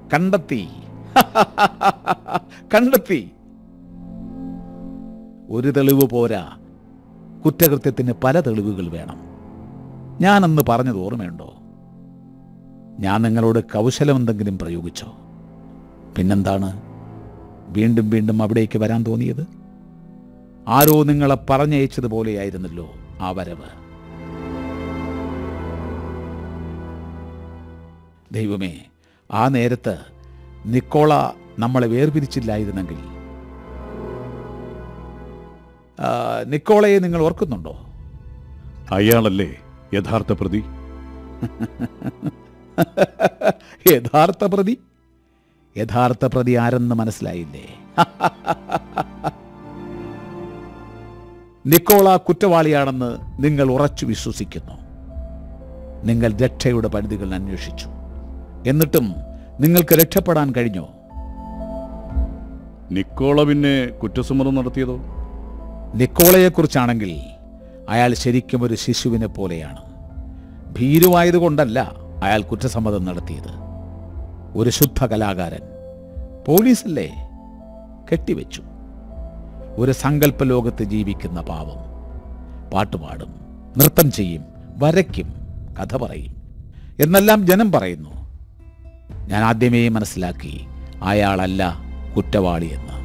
കണ്ടെത്തി കണ്ടെത്തി ഒരു തെളിവ് പോരാ കുറ്റകൃത്യത്തിന് പല തെളിവുകൾ വേണം ഞാനന്ന് പറഞ്ഞത് ഓർമ്മയുണ്ടോ ഞാൻ നിങ്ങളോട് കൗശലം എന്തെങ്കിലും പ്രയോഗിച്ചോ പിന്നെന്താണ് വീണ്ടും വീണ്ടും അവിടേക്ക് വരാൻ തോന്നിയത് ആരോ നിങ്ങളെ പറഞ്ഞയച്ചതുപോലെയായിരുന്നല്ലോ ആ വരവ് ദൈവമേ ആ നേരത്ത് നിക്കോള നമ്മളെ വേർപിരിച്ചില്ലായിരുന്നെങ്കിൽ ആ, നിക്കോളയെ നിങ്ങൾ ഓർക്കുന്നുണ്ടോ അയാളല്ലേ യഥാർത്ഥ പ്രതി യഥാർത്ഥ പ്രതി യഥാർത്ഥ പ്രതി ആരെന്ന് മനസ്സിലായില്ലേ നിക്കോള കുറ്റവാളിയാണെന്ന് നിങ്ങൾ ഉറച്ചു വിശ്വസിക്കുന്നു നിങ്ങൾ രക്ഷയുടെ പരിധികൾ അന്വേഷിച്ചു എന്നിട്ടും നിങ്ങൾക്ക് രക്ഷപ്പെടാൻ കഴിഞ്ഞോ നിക്കോള പിന്നെ കുറ്റസമ്മതം നടത്തിയതോ നിക്കോളയെക്കുറിച്ചാണെങ്കിൽ അയാൾ ശരിക്കും ഒരു ശിശുവിനെ പോലെയാണ് ഭീരുവായതുകൊണ്ടല്ല അയാൾ കുറ്റസമ്മതം നടത്തിയത് ഒരു ശുദ്ധ കലാകാരൻ പോലീസല്ലേ കെട്ടിവെച്ചു ഒരു സങ്കല്പ ലോകത്ത് ജീവിക്കുന്ന പാവം പാട്ടുപാടും നൃത്തം ചെയ്യും വരയ്ക്കും കഥ പറയും എന്നെല്ലാം ജനം പറയുന്നു ഞാൻ ആദ്യമേ മനസ്സിലാക്കി അയാളല്ല കുറ്റവാളിയെന്ന്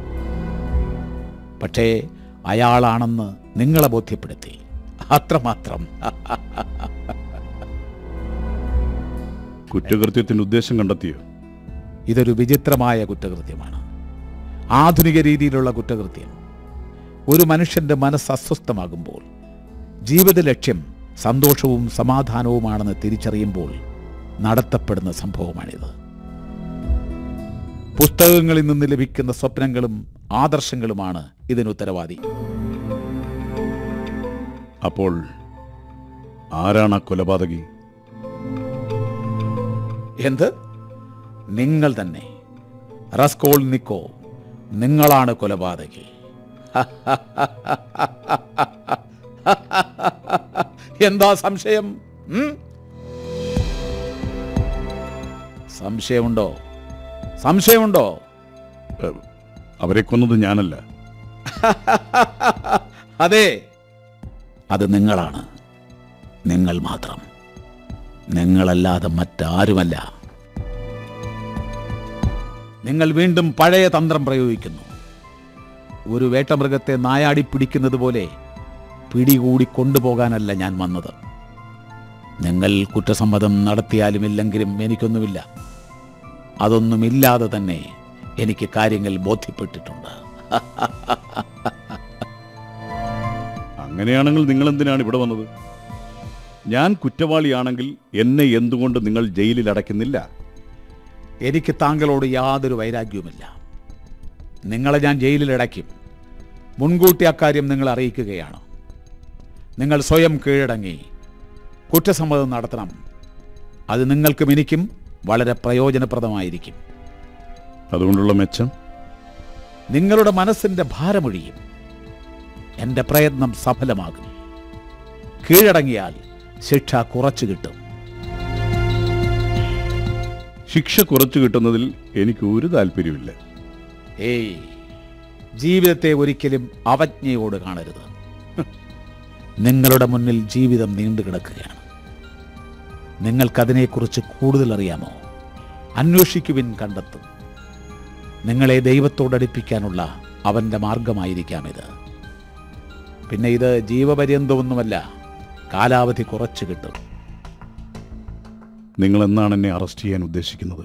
പക്ഷേ അയാളാണെന്ന് നിങ്ങളെ ബോധ്യപ്പെടുത്തി അത്രമാത്രം കുറ്റകൃത്യത്തിന്റെ ഉദ്ദേശം കണ്ടെത്തിയോ ഇതൊരു വിചിത്രമായ കുറ്റകൃത്യമാണ് ആധുനിക രീതിയിലുള്ള കുറ്റകൃത്യം ഒരു മനുഷ്യന്റെ മനസ്സ് അസ്വസ്ഥമാകുമ്പോൾ ജീവിത ലക്ഷ്യം സന്തോഷവും സമാധാനവുമാണെന്ന് തിരിച്ചറിയുമ്പോൾ നടത്തപ്പെടുന്ന സംഭവമാണിത് പുസ്തകങ്ങളിൽ നിന്ന് ലഭിക്കുന്ന സ്വപ്നങ്ങളും ആദർശങ്ങളുമാണ് ഇതിന് ഉത്തരവാദി അപ്പോൾ ആരാണ് ആ കൊലപാതകി എന്ത് നിങ്ങൾ തന്നെ റസ്കോൾ നിക്കോ നിങ്ങളാണ് കൊലപാതകി എന്താ സംശയം ഉം? സംശയമുണ്ടോ സംശയമുണ്ടോ ഏഹ്, അവരെ കൊന്നത് ഞാനല്ല അതെ അത് നിങ്ങളാണ് നിങ്ങൾ മാത്രം നിങ്ങളല്ലാതെ മറ്റാരുമല്ല നിങ്ങൾ വീണ്ടും പഴയ തന്ത്രം പ്രയോഗിക്കുന്നു ഒരു വേട്ടമൃഗത്തെ നായാടി പിടിക്കുന്നത് പോലെ പിടികൂടി കൊണ്ടുപോകാനല്ല ഞാൻ വന്നത് നിങ്ങൾ കുറ്റസമ്മതം നടത്തിയാലും ഇല്ലെങ്കിലും എനിക്കൊന്നുമില്ല അതൊന്നുമില്ലാതെ തന്നെ എനിക്ക് കാര്യങ്ങൾ ബോധ്യപ്പെട്ടിട്ടുണ്ട് അങ്ങനെയാണെങ്കിൽ നിങ്ങൾ എന്തിനാണ് ഇവിടെ വന്നത് ഞാൻ കുറ്റവാളിയാണെങ്കിൽ എന്നെ എന്തുകൊണ്ട് നിങ്ങൾ ജയിലിൽ അടയ്ക്കുന്നില്ല എനിക്ക് താങ്കളോട് യാതൊരു വൈരാഗ്യവുമില്ല നിങ്ങളെ ഞാൻ ജയിലിലടയ്ക്കും മുൻകൂട്ടി അക്കാര്യം നിങ്ങൾ അറിയിക്കുകയാണ് നിങ്ങൾ സ്വയം കീഴടങ്ങി കുറ്റസമ്മതം നടത്തണം അത് നിങ്ങൾക്കും എനിക്കും വളരെ പ്രയോജനപ്രദമായിരിക്കും അതുകൊണ്ടുള്ള മെച്ചം നിങ്ങളുടെ മനസ്സിന്റെ ഭാരമൊഴിയും എൻ്റെ പ്രയത്നം സഫലമാകും കീഴടങ്ങിയാൽ ശിക്ഷ കുറച്ചു കിട്ടും ശിക്ഷ കുറച്ചു കിട്ടുന്നതിൽ എനിക്ക് ഒരു താല്പര്യമില്ല ഏയ് ജീവിതത്തെ ഒരിക്കലും അവജ്ഞയോട് കാണരുത് നിങ്ങളുടെ മുന്നിൽ ജീവിതം നീണ്ടു കിടക്കുകയാണ് നിങ്ങൾക്കതിനെക്കുറിച്ച് കൂടുതൽ അറിയാമോ അന്വേഷിക്കുവിൻ കണ്ടെത്തും നിങ്ങളെ ദൈവത്തോടടുപ്പിക്കാനുള്ള അവൻ്റെ മാർഗമായിരിക്കാം ഇത് പിന്നെ ഇത് ജീവപര്യന്തമൊന്നുമല്ല കാലാവധി കുറച്ച് കിട്ടും നിങ്ങൾ എന്നാണ് എന്നെ അറസ്റ്റ് ചെയ്യാൻ ഉദ്ദേശിക്കുന്നത്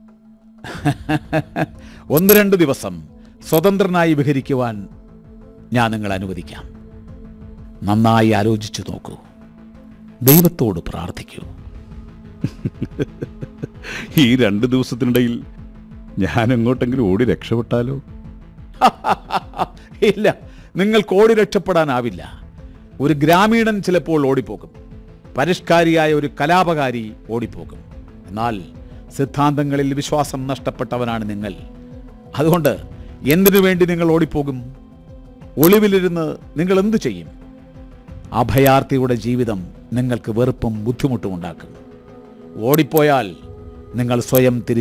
ഒന്ന് രണ്ട് ദിവസം സ്വതന്ത്രനായി വിഹരിക്കുവാൻ ഞാൻ നിങ്ങളെ അനുവദിക്കാം നന്നായി ആലോചിച്ചു നോക്കൂ ദൈവത്തോട് പ്രാർത്ഥിക്കൂ ഈ രണ്ട് ദിവസത്തിനിടയിൽ ഞാൻ എങ്ങോട്ടെങ്കിലും ഓടി രക്ഷപ്പെട്ടാലോ ഇല്ല നിങ്ങൾക്ക് ഓടി രക്ഷപ്പെടാനാവില്ല ഒരു ഗ്രാമീണൻ ചിലപ്പോൾ ഓടിപ്പോകും പരിഷ്കാരിയായ ഒരു കലാപകാരി ഓടിപ്പോകും എന്നാൽ സിദ്ധാന്തങ്ങളിൽ വിശ്വാസം നഷ്ടപ്പെട്ടവനാണ് നിങ്ങൾ അതുകൊണ്ട് എന്തിനു വേണ്ടി നിങ്ങൾ ഓടിപ്പോകും ഒളിവിലിരുന്ന് നിങ്ങൾ എന്തു ചെയ്യും അഭയാർത്ഥിയുടെ ജീവിതം നിങ്ങൾക്ക് വെറുപ്പും ബുദ്ധിമുട്ടും ഉണ്ടാക്കും ഓടിപ്പോയാൽ നിങ്ങൾ സ്വയം തിരിച്ചു